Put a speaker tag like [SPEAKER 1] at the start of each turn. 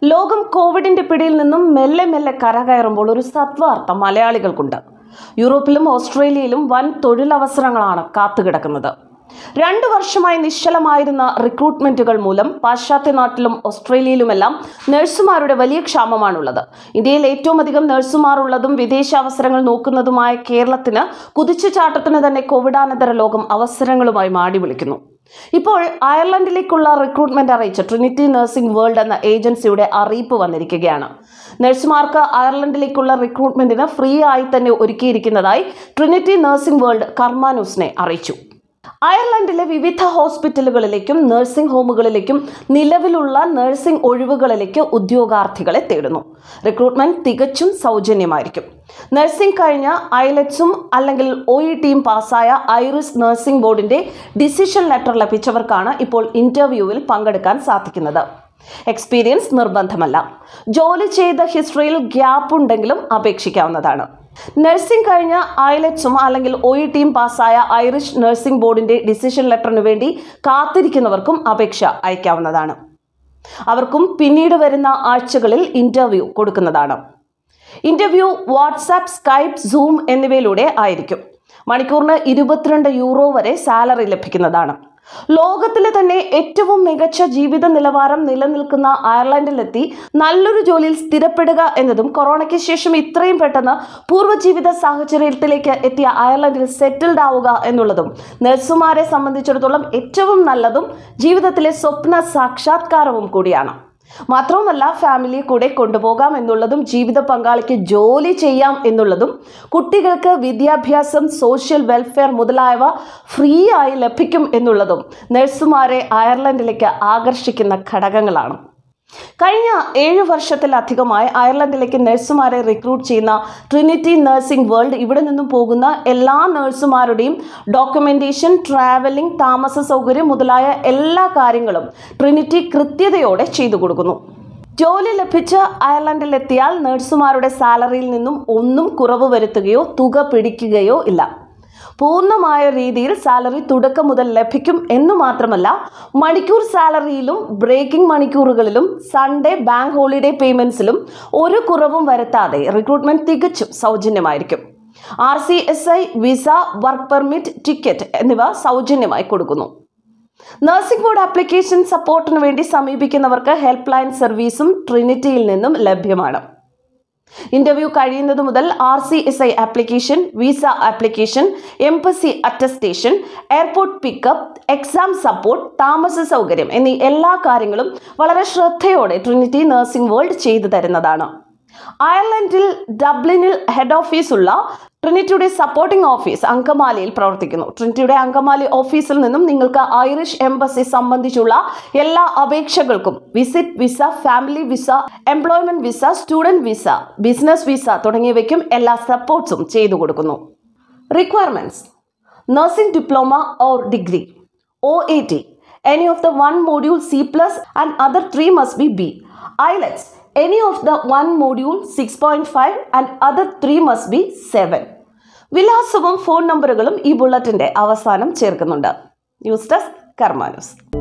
[SPEAKER 1] ലോകം കോവിഡിന്റെ പിടിയിൽ നിന്നും മെല്ലെ മെല്ലെ കരകയറുമ്പോൾ ഒരു സദ്വാർത്ത മലയാളികൾക്കുണ്ട് യൂറോപ്പിലും ഓസ്ട്രേലിയയിലും വൻ തൊഴിലവസരങ്ങളാണ് കാത്തുകിടക്കുന്നത് രണ്ടു വർഷമായി നിശ്ചലമായിരുന്ന റിക്രൂട്ട്മെന്റുകൾ മൂലം പാശ്ചാത്യ നാട്ടിലും ഓസ്ട്രേലിയയിലുമെല്ലാം നഴ്സുമാരുടെ വലിയ ക്ഷാമമാണുള്ളത് ഇന്ത്യയിൽ ഏറ്റവും അധികം നഴ്സുമാർ ഉള്ളതും വിദേശ അവസരങ്ങൾ നോക്കുന്നതുമായ കേരളത്തിന് കുതിച്ചുചാട്ടത്തിന് തന്നെ കോവിഡാനന്തര ലോകം അവസരങ്ങളുമായി മാടി വിളിക്കുന്നു ഇപ്പോൾ അയർലൻഡിലേക്കുള്ള റിക്രൂട്ട്മെന്റ് അറിയിച്ച ട്രിനിറ്റി നഴ്സിംഗ് വേൾഡ് എന്ന ഏജൻസിയുടെ അറിയിപ്പ് വന്നിരിക്കുകയാണ് നഴ്സുമാർക്ക് അയർലൻഡിലേക്കുള്ള റിക്രൂട്ട്മെന്റിന് ഫ്രീ ആയി തന്നെ ഒരുക്കിയിരിക്കുന്നതായി ട്രിനിറ്റി നഴ്സിംഗ് വേൾഡ് കർമാനൂസിനെ അറിയിച്ചു അയർലൻഡിലെ വിവിധ ഹോസ്പിറ്റലുകളിലേക്കും നഴ്സിംഗ് ഹോമുകളിലേക്കും നിലവിലുള്ള നഴ്സിംഗ് ഒഴിവുകളിലേക്ക് ഉദ്യോഗാർത്ഥികളെ തേടുന്നു റിക്രൂട്ട്മെന്റ് തികച്ചും സൗജന്യമായിരിക്കും നഴ്സിംഗ് കഴിഞ്ഞ ഐലറ്റ്സും അല്ലെങ്കിൽ ഒ ഇ ടിയും പാസ്സായ ഐറിസ് നഴ്സിംഗ് ബോർഡിന്റെ ഡിസിഷൻ ലെറ്റർ ലഭിച്ചവർക്കാണ് ഇപ്പോൾ ഇന്റർവ്യൂവിൽ പങ്കെടുക്കാൻ സാധിക്കുന്നത് എക്സ്പീരിയൻസ് നിർബന്ധമല്ല ജോലി ചെയ്ത ഹിസ്റ്ററിയിൽ ഗ്യാപ്പ് ഉണ്ടെങ്കിലും അപേക്ഷിക്കാവുന്നതാണ് നഴ്സിംഗ് കഴിഞ്ഞ ഐലറ്റ്സും അല്ലെങ്കിൽ ഒ ഇ ടിയും പാസ്സായ ഐറിഷ് നഴ്സിംഗ് ബോർഡിന്റെ ഡിസിഷൻ ലെറ്ററിന് വേണ്ടി കാത്തിരിക്കുന്നവർക്കും അപേക്ഷ അയക്കാവുന്നതാണ് അവർക്കും പിന്നീട് വരുന്ന ആഴ്ചകളിൽ ഇന്റർവ്യൂ കൊടുക്കുന്നതാണ് ഇന്റർവ്യൂ വാട്സാപ്പ് സ്കൈപ്പ് സൂം എന്നിവയിലൂടെ ആയിരിക്കും മണിക്കൂറിന് ഇരുപത്തിരണ്ട് യൂറോ വരെ സാലറി ലഭിക്കുന്നതാണ് ലോകത്തിലെ തന്നെ ഏറ്റവും മികച്ച ജീവിത നിലവാരം നിലനിൽക്കുന്ന അയർലൻഡിലെത്തി നല്ലൊരു ജോലിയിൽ സ്ഥിരപ്പെടുക എന്നതും കൊറോണയ്ക്ക് ശേഷം ഇത്രയും പെട്ടെന്ന് പൂർവ്വജീവിത സാഹചര്യത്തിലേക്ക് എത്തിയ അയർലൻഡിൽ സെറ്റിൽഡ് ആവുക എന്നുള്ളതും നഴ്സുമാരെ സംബന്ധിച്ചിടത്തോളം ഏറ്റവും നല്ലതും ജീവിതത്തിലെ സ്വപ്ന സാക്ഷാത്കാരവും കൂടിയാണ് മാത്രവുമല്ല ഫാമിലിയെ കൂടെ കൊണ്ടുപോകാം എന്നുള്ളതും ജീവിത പങ്കാളിക്ക് ജോലി ചെയ്യാം എന്നുള്ളതും കുട്ടികൾക്ക് വിദ്യാഭ്യാസം സോഷ്യൽ വെൽഫെയർ മുതലായവ ഫ്രീ ആയി ലഭിക്കും എന്നുള്ളതും നഴ്സുമാരെ അയർലൻഡിലേക്ക് ആകർഷിക്കുന്ന ഘടകങ്ങളാണ് കഴിഞ്ഞ ഏഴ് വർഷത്തിലധികമായി അയർലൻഡിലേക്ക് നഴ്സുമാരെ റിക്രൂട്ട് ചെയ്യുന്ന ട്രിനിറ്റി നഴ്സിംഗ് വേൾഡ് ഇവിടെ നിന്നും പോകുന്ന എല്ലാ നഴ്സുമാരുടെയും ഡോക്യുമെന്റേഷൻ ട്രാവലിംഗ് താമസ സൗകര്യം മുതലായ എല്ലാ കാര്യങ്ങളും ട്രിനിറ്റി കൃത്യതയോടെ ചെയ്തു കൊടുക്കുന്നു ജോലി ലഭിച്ച് അയർലൻഡിലെത്തിയാൽ നഴ്സുമാരുടെ സാലറിയിൽ നിന്നും ഒന്നും കുറവ് വരുത്തുകയോ തുക പിടിക്കുകയോ ഇല്ല പൂർണ്ണമായ രീതിയിൽ സാലറി തുടക്കം മുതൽ ലഭിക്കും എന്നു മാത്രമല്ല മണിക്കൂർ സാലറിയിലും ബ്രേക്കിംഗ് മണിക്കൂറുകളിലും സൺഡേ ബാങ്ക് ഹോളിഡേ പേയ്മെന്റ്സിലും ഒരു കുറവും വരുത്താതെ റിക്രൂട്ട്മെന്റ് തികച്ചും സൗജന്യമായിരിക്കും R C S I visa work permit ticket എന്നിവ സൗജന്യമായി കൊടുക്കുന്നു നഴ്സിംഗ് ബോർഡ് ആപ്ലിക്കേഷൻ സപ്പോർട്ടിന് വേണ്ടി സമീപിക്കുന്നവർക്ക് ഹെൽപ്പ് ലൈൻ സർവീസും ട്രിനിറ്റിയിൽ നിന്നും ലഭ്യമാണ് ഇന്റർവ്യൂ കഴിയുന്നത് മുതൽ R C S I application visa application embassy attestation airport pickup exam support താമസ സൗകര്യം എന്നീ എല്ലാ കാര്യങ്ങളും വളരെ ശ്രദ്ധയോടെ ട്രിനിറ്റി നഴ്സിംഗ് വേൾഡ് ചെയ്തു തരുന്നതാണ് അയർലൻഡിൽ ഡബ്ലിനിൽ ഹെഡ് ഓഫീസുള്ള ട്രിനിറ്റിയുടെ സപ്പോർട്ടിംഗ് ഓഫീസ് അങ്കമാലിയിൽ പ്രവർത്തിക്കുന്നു ട്രിനിറ്റിയുടെ അങ്കമാലി ഓഫീസിൽ നിന്നും നിങ്ങൾക്ക് ഐറിഷ് എംബസി സംബന്ധിച്ചുള്ള എല്ലാ അപേക്ഷകൾക്കും visit visa family visa employment visa student visa business visa തുടങ്ങിയവയ്ക്കും എല്ലാ സപ്പോർട്ട്സും ചെയ്തു കൊടുക്കുന്നു requirements nursing diploma or degree O A T any of the one module C plus and other three must be B ഐലറ്റ്സ് any of the one module 6.5 and other 3 must be 7 വിലാസവും phone നമ്പറുകളും ഈ ബുള്ളറ്റിന്റെ അവസാനം ചേർക്കുന്നുണ്ട് news desk കർമാനൂസ്